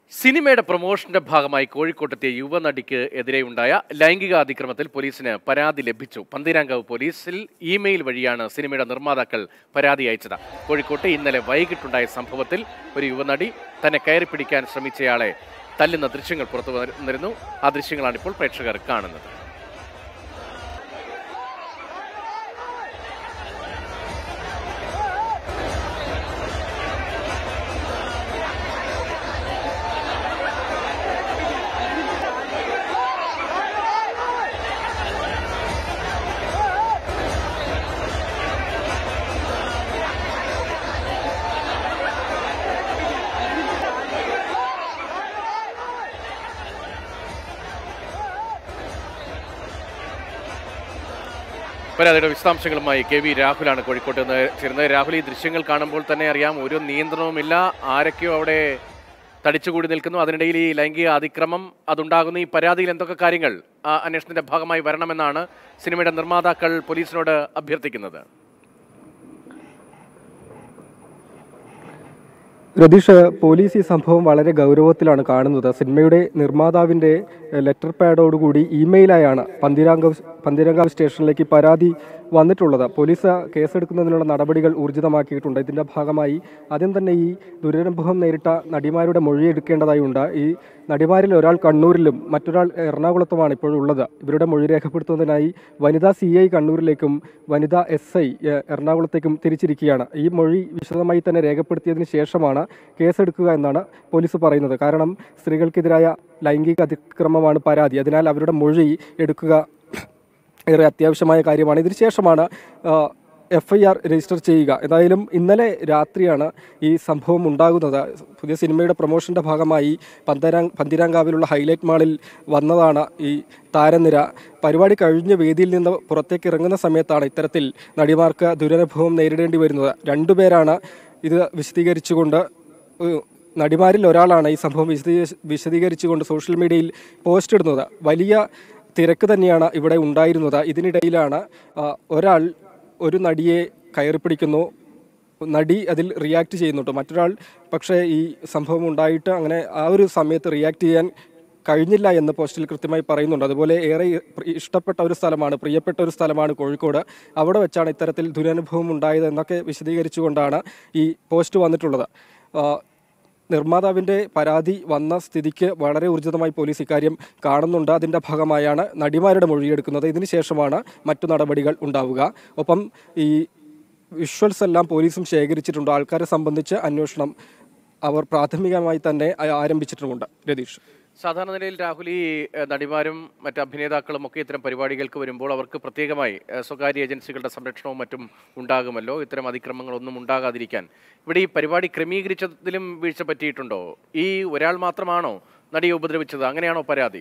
സിനിമയുടെ പ്രൊമോഷന്റെ ഭാഗമായി കോഴിക്കോട്ടെത്തിയ യുവനടിക്ക് എതിരെയുണ്ടായ ലൈംഗിക അതിക്രമത്തിൽ പോലീസിന് പരാതി ലഭിച്ചു പന്തീരാങ്കാവ് പോലീസിൽ ഇമെയിൽ വഴിയാണ് സിനിമയുടെ നിർമ്മാതാക്കൾ പരാതി അയച്ചത് കോഴിക്കോട്ട് ഇന്നലെ വൈകിട്ടുണ്ടായ സംഭവത്തിൽ ഒരു യുവനടി തന്നെ കയറി പിടിക്കാൻ ശ്രമിച്ചയാളെ തല്ലുന്ന ദൃശ്യങ്ങൾ പുറത്തു വന്നിരുന്നു ആ ദൃശ്യങ്ങളാണ് ഇപ്പോൾ പ്രേക്ഷകർ കാണുന്നത് പരാതിയുടെ വിശദാംശങ്ങളുമായി കെ വി രാഹുലാണ് കോഴിക്കോട്ട് നിന്ന് ചേരുന്നത് രാഹുൽ ഈ ദൃശ്യങ്ങൾ കാണുമ്പോൾ തന്നെ അറിയാം ഒരു നിയന്ത്രണവുമില്ല ആരൊക്കെയോ അവിടെ തടിച്ചുകൂടി നിൽക്കുന്നു അതിനിടയിൽ ഈ ലൈംഗിക അതിക്രമം അതുണ്ടാകുന്ന ഈ പരാതിയിൽ എന്തൊക്കെ കാര്യങ്ങൾ ആ അന്വേഷണത്തിന്റെ ഭാഗമായി വരണമെന്നാണ് സിനിമയുടെ നിർമ്മാതാക്കൾ പോലീസിനോട് അഭ്യർത്ഥിക്കുന്നത് രതീഷ് പോലീസ് ഈ സംഭവം വളരെ ഗൗരവത്തിലാണ് കാണുന്നത് സിനിമയുടെ നിർമ്മാതാവിൻ്റെ ലെറ്റർ പാഡോടുകൂടി ഇമെയിലായാണ് പന്തിരാങ്കാവ് പന്തിരാങ്കാവ് സ്റ്റേഷനിലേക്ക് പരാതി വന്നിട്ടുള്ളത് പോലീസ് കേസെടുക്കുന്നതിനുള്ള നടപടികൾ ഊർജിതമാക്കിയിട്ടുണ്ട് ഇതിൻ്റെ ഭാഗമായി ആദ്യം തന്നെ ഈ ദുരനുഭവം നേരിട്ട നടിമാരുടെ മൊഴി എടുക്കേണ്ടതായുണ്ട് ഈ നടിമാരിൽ ഒരാൾ കണ്ണൂരിലും മറ്റൊരാൾ എറണാകുളത്തുമാണ് ഇപ്പോഴുള്ളത് ഇവരുടെ മൊഴി രേഖപ്പെടുത്തുന്നതിനായി വനിതാ സി ഐ കണ്ണൂരിലേക്കും വനിതാ എസ് ഐ എറണാകുളത്തേക്കും തിരിച്ചിരിക്കുകയാണ് ഈ മൊഴി വിശദമായി തന്നെ രേഖപ്പെടുത്തിയതിന് ശേഷമാണ് കേസെടുക്കുക എന്നാണ് പോലീസ് പറയുന്നത് കാരണം സ്ത്രീകൾക്കെതിരായ ലൈംഗിക അതിക്രമമാണ് പരാതി അതിനാൽ അവരുടെ മൊഴി എടുക്കുക ഏറെ അത്യാവശ്യമായ കാര്യമാണ് ഇതിന് ശേഷമാണ് എഫ് ഐ ആർ രജിസ്റ്റർ ചെയ്യുക ഏതായാലും ഇന്നലെ രാത്രിയാണ് ഈ സംഭവം ഉണ്ടാകുന്നത് പുതിയ സിനിമയുടെ പ്രൊമോഷൻ്റെ ഭാഗമായി പന്തരാ പന്തിരാങ്കാവിലുള്ള ഹൈലൈറ്റ് മാളിൽ വന്നതാണ് ഈ താരനിര പരിപാടി കഴിഞ്ഞ വേദിയിൽ നിന്ന് പുറത്തേക്ക് ഇറങ്ങുന്ന സമയത്താണ് ഇത്തരത്തിൽ നടിമാർക്ക് ദുരനുഭവം നേരിടേണ്ടി വരുന്നത് രണ്ടുപേരാണ് ഇത് വിശദീകരിച്ചുകൊണ്ട് ഏഹ്, നടിമാരിൽ ഒരാളാണ് ഈ സംഭവം വിശദീ- വിശദീകരിച്ചുകൊണ്ട് സോഷ്യൽ മീഡിയയിൽ പോസ്റ്റ് ഇടുന്നത് വലിയ തിരക്ക് തന്നെയാണ് ഇവിടെ ഉണ്ടായിരുന്നത് ഇതിനിടയിലാണ് ആ, ഒരാൾ ഒരു നടിയെ കയറി പിടിക്കുന്നു നടി അതിൽ റിയാക്ട് ചെയ്യുന്നുണ്ട് മറ്റൊരാൾ പക്ഷേ ഈ സംഭവം ഉണ്ടായിട്ട് അങ്ങനെ ആ ഒരു സമയത്ത് റിയാക്ട് ചെയ്യാൻ കഴിഞ്ഞില്ല എന്ന് പോസ്റ്റിൽ കൃത്യമായി പറയുന്നുണ്ട് അതുപോലെ ഏറെ പ്രി- ഇഷ്ടപ്പെട്ട ഒരു സ്ഥലമാണ് പ്രിയപ്പെട്ട ഒരു സ്ഥലമാണ് കോഴിക്കോട് അവിടെ വെച്ചാണ് ഇത്തരത്തിൽ ദുരനുഭവം ഉണ്ടായത് എന്നൊക്കെ വിശദീകരിച്ചുകൊണ്ടാണ് ഈ പോസ്റ്റ് വന്നിട്ടുള്ളത് ആ, നിർമ്മാതാവിൻ്റെ പരാതി വന്ന സ്ഥിതിക്ക് വളരെ ഊർജിതമായി പോലീസ് ഇക്കാര്യം കാണുന്നുണ്ട് അതിൻ്റെ ഭാഗമായാണ് നടിമാരുടെ മൊഴിയെടുക്കുന്നത് ഇതിന് ശേഷമാണ് മറ്റു നടപടികൾ ഉണ്ടാവുക ഒപ്പം ഈ വിഷ്വൽസ് എല്ലാം പോലീസും ശേഖരിച്ചിട്ടുണ്ട് ആൾക്കാരെ സംബന്ധിച്ച് അന്വേഷണം അവർ പ്രാഥമികമായി തന്നെ ആ- ആരംഭിച്ചിട്ടുമുണ്ട് രതീഷ് സാധാരണ നിലയിൽ രാഹുൽ ഈ ഏഹ്, നടിമാരും മറ്റ് അഭിനേതാക്കളും ഒക്കെ ഇത്തരം പരിപാടികൾക്ക് വരുമ്പോൾ അവർക്ക് പ്രത്യേകമായി ഏഹ്, സ്വകാര്യ ഏജൻസികളുടെ സംരക്ഷണവും മറ്റും ഉണ്ടാകുമല്ലോ ഇത്തരം അതിക്രമങ്ങളൊന്നും ഉണ്ടാകാതിരിക്കാൻ ഇവിടെ ഈ പരിപാടി ക്രമീകരിച്ചതിലും വീഴ്ച പറ്റിയിട്ടുണ്ടോ ഈ ഒരാൾ മാത്രമാണോ നടിയെ ഉപദ്രവിച്ചത് അങ്ങനെയാണോ പരാതി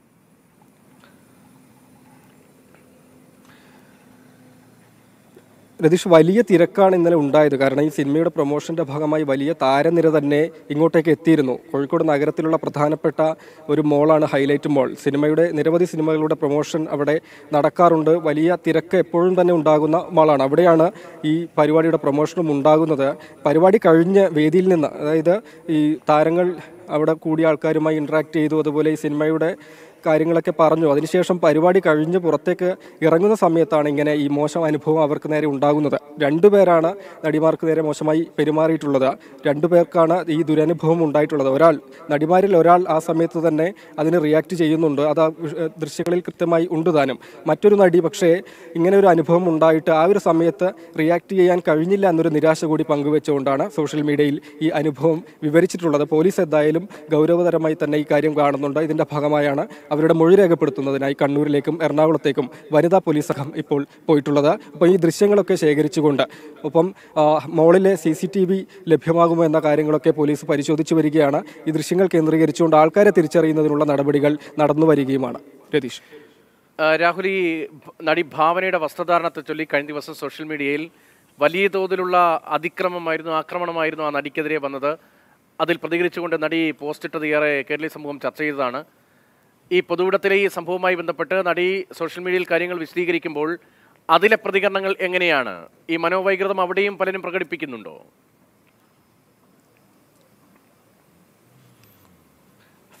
രതീഷ് വലിയ തിരക്കാണ് ഇന്നലെ ഉണ്ടായത് കാരണം ഈ സിനിമയുടെ പ്രൊമോഷന്റെ ഭാഗമായി വലിയ താരനിര തന്നെ ഇങ്ങോട്ടേക്ക് എത്തിയിരുന്നു കോഴിക്കോട് നഗരത്തിലുള്ള പ്രധാനപ്പെട്ട ഒരു മോളാണ് ഹൈലൈറ്റ് മോൾ സിനിമയുടെ നിരവധി സിനിമകളുടെ പ്രൊമോഷൻ അവിടെ നടക്കാറുണ്ട് വലിയ തിരക്ക് എപ്പോഴും തന്നെ ഉണ്ടാകുന്ന മോളാണ് അവിടെയാണ് ഈ പരിപാടിയുടെ പ്രൊമോഷനും ഉണ്ടാകുന്നത് പരിപാടി കഴിഞ്ഞ് വേദിയിൽ നിന്ന് അതായത് ഈ താരങ്ങൾ അവിടെ കൂടിയ ആൾക്കാരുമായി ഇൻട്രാക്ട് ചെയ്തു അതുപോലെ ഈ സിനിമയുടെ കാര്യങ്ങളൊക്കെ പറഞ്ഞു അതിനുശേഷം പരിപാടി കഴിഞ്ഞ് പുറത്തേക്ക് ഇറങ്ങുന്ന സമയത്താണ് ഇങ്ങനെ ഈ മോശം അനുഭവം അവർക്ക് നേരെ ഉണ്ടാകുന്നത് രണ്ടുപേരാണ് നടിമാർക്ക് നേരെ മോശമായി പെരുമാറിയിട്ടുള്ളത് രണ്ടുപേർക്കാണ് ഈ ദുരനുഭവം ഉണ്ടായിട്ടുള്ളത് ഒരാൾ നടിമാരിൽ ഒരാൾ ആ സമയത്ത് തന്നെ അതിന് റിയാക്ട് ചെയ്യുന്നുണ്ട് അത് ആ വിഷ- ദൃശ്യങ്ങളിൽ കൃത്യമായി ഉണ്ട് താനും മറ്റൊരു നടി പക്ഷേ ഇങ്ങനെ ഒരു അനുഭവം ഉണ്ടായിട്ട് ആ ഒരു സമയത്ത് റിയാക്ട് ചെയ്യാൻ കഴിഞ്ഞില്ല എന്നൊരു നിരാശ കൂടി പങ്കുവെച്ചുകൊണ്ടാണ് സോഷ്യൽ മീഡിയയിൽ ഈ അനുഭവം വിവരിച്ചിട്ടുള്ളത് പോലീസ് എന്തായാലും ഗൗരവതരമായി തന്നെ ഈ കാര്യം കാണുന്നുണ്ട് ഇതിന്റെ ഭാഗമായാണ് അവരുടെ മൊഴി രേഖപ്പെടുത്തുന്നതിനായി കണ്ണൂരിലേക്കും എറണാകുളത്തേക്കും വനിതാ പോലീസ് സംഘം ഇപ്പോൾ പോയിട്ടുള്ളത് അപ്പോൾ ഈ ദൃശ്യങ്ങളൊക്കെ ശേഖരിച്ചുകൊണ്ട് ഒപ്പം ആ, മോളിലെ സി സി ടി വി ലഭ്യമാകുമോ എന്ന കാര്യങ്ങളൊക്കെ പോലീസ് പരിശോധിച്ചു വരികയാണ് ഈ ദൃശ്യങ്ങൾ കേന്ദ്രീകരിച്ചുകൊണ്ട് ആൾക്കാരെ തിരിച്ചറിയുന്നതിനുള്ള നടപടികൾ നടന്നു വരികയുമാണ് രതീഷ് ആ, രാഹുൽ ഈ ഭ- നടി ഭാവനയുടെ വസ്ത്രധാരണത്തെ ചൊല്ലി കഴിഞ്ഞ ദിവസം സോഷ്യൽ മീഡിയയിൽ വലിയ തോതിലുള്ള അതിക്രമമായിരുന്നു ആക്രമണമായിരുന്നു ആ നടിക്കെതിരെ വന്നത് അതിൽ പ്രതികരിച്ചുകൊണ്ട് നടി പോസ്റ്റിട്ടത് ഏറെ കേരളീയ സമൂഹം ചർച്ച ചെയ്തതാണ് ഈ പൊതുവിടത്തിലെ ഈ സംഭവവുമായി ബന്ധപ്പെട്ട് നടി സോഷ്യൽ മീഡിയയിൽ കാര്യങ്ങൾ വിശദീകരിക്കുമ്പോൾ അതിലെ പ്രതികരണങ്ങൾ എങ്ങനെയാണ് ഈ മനോവൈകൃതം അവിടെയും പലരും പ്രകടിപ്പിക്കുന്നുണ്ടോ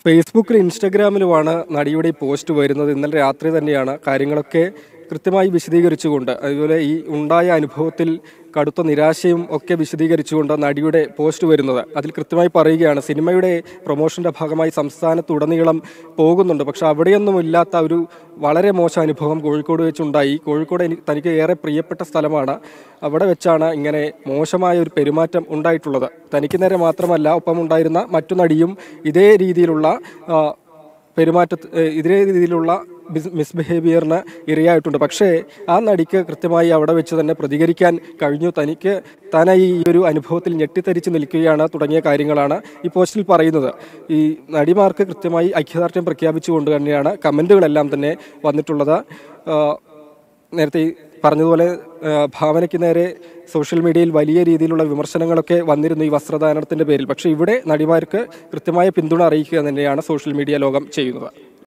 ഫേസ്ബുക്കിലും ഇൻസ്റ്റഗ്രാമിലുമാണ് നടിയുടെ ഈ പോസ്റ്റ് വരുന്നത് ഇന്നലെ രാത്രി തന്നെയാണ് കാര്യങ്ങളൊക്കെ കൃത്യമായി വിശദീകരിച്ചുകൊണ്ട് അതുപോലെ ഈ ഉണ്ടായ അനുഭവത്തിൽ കടുത്ത നിരാശയും ഒക്കെ വിശദീകരിച്ചുകൊണ്ട് നടിയുടെ പോസ്റ്റ് വരുന്നത് അതിൽ കൃത്യമായി പറയുകയാണ് സിനിമയുടെ പ്രൊമോഷൻ്റെ ഭാഗമായി സംസ്ഥാനത്തുടനീളം പോകുന്നുണ്ട് പക്ഷെ അവിടെയൊന്നും ഇല്ലാത്ത ഒരു വളരെ മോശം അനുഭവം കോഴിക്കോട് വെച്ചുണ്ടായി കോഴിക്കോട് എനിക്ക് തനിക്ക് ഏറെ പ്രിയപ്പെട്ട സ്ഥലമാണ് അവിടെ വെച്ചാണ് ഇങ്ങനെ മോശമായ ഒരു പെരുമാറ്റം ഉണ്ടായിട്ടുള്ളത് തനിക്ക് നേരെ മാത്രമല്ല ഒപ്പമുണ്ടായിരുന്ന മറ്റു നടിയും ഇതേ രീതിയിലുള്ള ആ, പെരുമാറ്റ ഇതേ രീതിയിലുള്ള മിസ് മിസ്ബിഹേവിയറിന് ഇരയായിട്ടുണ്ട് പക്ഷേ ആ നടിക്ക് കൃത്യമായി അവിടെ വെച്ച് തന്നെ പ്രതികരിക്കാൻ കഴിഞ്ഞു തനിക്ക് താൻ ഈ ഒരു അനുഭവത്തിൽ ഞെട്ടിത്തരിച്ച് നിൽക്കുകയാണ് തുടങ്ങിയ കാര്യങ്ങളാണ് ഈ പോസ്റ്റിൽ പറയുന്നത് ഈ നടിമാർക്ക് കൃത്യമായി ഐക്യദാർഢ്യം പ്രഖ്യാപിച്ചുകൊണ്ട് തന്നെയാണ് കമൻറ്റുകളെല്ലാം തന്നെ വന്നിട്ടുള്ളത് ആ, നേരത്തെ ഈ പറഞ്ഞതുപോലെ ആ, ഭാവനയ്ക്ക് നേരെ സോഷ്യൽ മീഡിയയിൽ വലിയ രീതിയിലുള്ള വിമർശനങ്ങളൊക്കെ വന്നിരുന്നു ഈ വസ്ത്രദാനത്തിൻ്റെ പേരിൽ പക്ഷേ ഇവിടെ നടിമാർക്ക് കൃത്യമായ പിന്തുണ അറിയിക്കുക തന്നെയാണ് സോഷ്യൽ മീഡിയ ലോകം ചെയ്യുന്നത്